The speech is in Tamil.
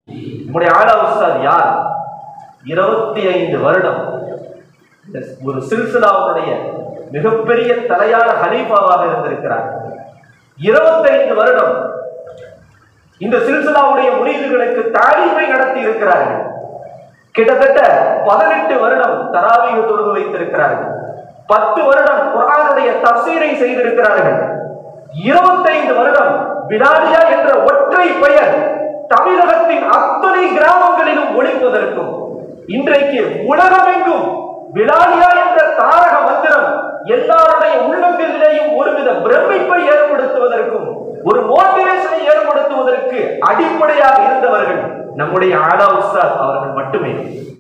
நம்முடைய ஆலா உஸ்தாத் யார் இருபத்தி ஐந்து வருடம் இந்த ஒரு சில்சிலாவுடைய மிகப்பெரிய தலையான ஹலீஃபாவாக இருந்திருக்கிறார் இருபத்தைந்து வருடம் இந்த சில்சிலாவுடைய முரீதுகளுக்கு தாலீமை நடத்தி இருக்கிறார்கள் கிட்டத்தட்ட பதினெட்டு வருடம் தராவீக தொழுது வைத்திருக்கிறார்கள் பத்து வருடம் குரானுடைய தப்சீரை செய்திருக்கிறார்கள் இருபத்தைந்து வருடம் பிலாலியா என்ற ஒற்றை பெயர் தமிழகத்தின் அத்தனை கிராமங்களிலும் ஒழிப்பதற்கும் இன்றைக்கு உலகமெங்கும் பிலாலியா என்ற தாரக மந்திரம் எல்லாருடைய உள்ளங்களிலேயும் ஒருவித பிரமிப்பை ஏற்படுத்துவதற்கும் ஒரு மோட்டிவேஷனை ஏற்படுத்துவதற்கு அடிப்படையாக இருந்தவர்கள் நம்முடைய ஆலா உஸ்தாத் அவர்கள் மட்டுமே